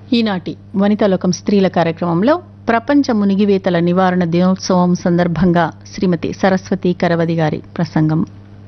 ఈనాటి వనితాలోకం స్త్రీల కార్యక్రమంలో ప్రపంచ మునిగివేతల నివారణ దినోత్సవం సందర్భంగా శ్రీమతి సరస్వతి కరవది గారి ప్రసంగం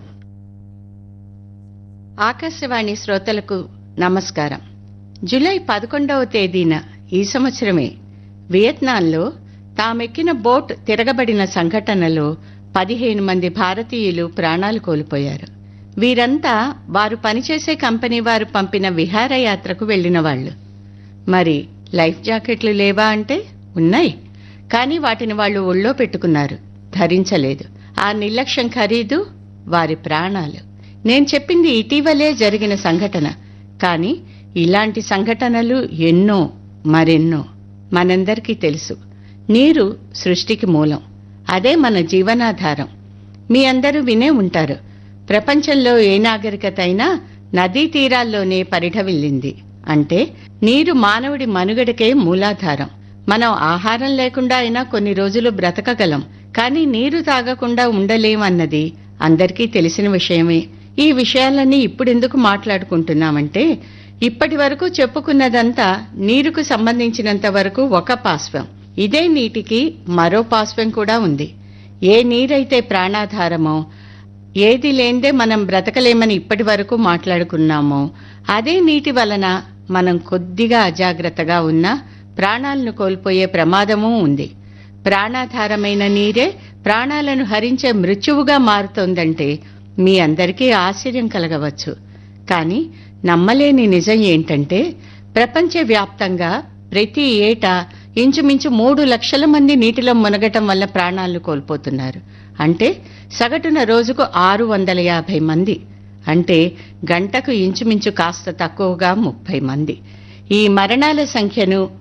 ఆకాశవాణి శ్రోతలకు నమస్కారం జూలై పదకొండవ తేదీన ఈ సంవత్సరమే వియత్నాంలో తామెక్కిన బోట్ తిరగబడిన సంఘటనలో పదిహేను మంది భారతీయులు ప్రాణాలు కోల్పోయారు వీరంతా వారు పనిచేసే కంపెనీ వారు పంపిన విహారయాత్రకు వెళ్లిన వాళ్ళు మరి లైఫ్ జాకెట్లు లేవా అంటే ఉన్నాయి కానీ వాటిని వాళ్ళు ఒళ్ళో పెట్టుకున్నారు ధరించలేదు ఆ నిర్లక్ష్యం ఖరీదు వారి ప్రాణాలు నేను చెప్పింది ఇటీవలే జరిగిన సంఘటన కానీ ఇలాంటి సంఘటనలు ఎన్నో మరెన్నో మనందరికీ తెలుసు నీరు సృష్టికి మూలం అదే మన జీవనాధారం మీ అందరూ వినే ఉంటారు ప్రపంచంలో ఏ నాగరికత అయినా నదీ తీరాల్లోనే పరిఢవిల్లింది అంటే నీరు మానవుడి మనుగడకే మూలాధారం మనం ఆహారం లేకుండా అయినా కొన్ని రోజులు బ్రతకగలం కానీ నీరు తాగకుండా ఉండలేమన్నది అందరికీ తెలిసిన విషయమే ఈ విషయాలన్నీ ఇప్పుడెందుకు మాట్లాడుకుంటున్నామంటే ఇప్పటి వరకు చెప్పుకున్నదంతా నీరుకు సంబంధించినంత వరకు ఒక పాశ్వం ఇదే నీటికి మరో పాశ్వం కూడా ఉంది ఏ నీరైతే ప్రాణాధారమో ఏది లేందే మనం బ్రతకలేమని ఇప్పటి వరకు మాట్లాడుకున్నామో అదే నీటి వలన మనం కొద్దిగా అజాగ్రత్తగా ఉన్నా ప్రాణాలను కోల్పోయే ప్రమాదమూ ఉంది ప్రాణాధారమైన నీరే ప్రాణాలను హరించే మృత్యువుగా మారుతోందంటే మీ అందరికీ ఆశ్చర్యం కలగవచ్చు కానీ నమ్మలేని నిజం ఏంటంటే ప్రపంచవ్యాప్తంగా ప్రతి ఏటా ఇంచుమించు మూడు లక్షల మంది నీటిలో మునగటం వల్ల ప్రాణాలను కోల్పోతున్నారు అంటే సగటున రోజుకు ఆరు వందల యాభై మంది అంటే గంటకు ఇంచుమించు కాస్త తక్కువగా ముప్పై మంది ఈ మరణాల సంఖ్యను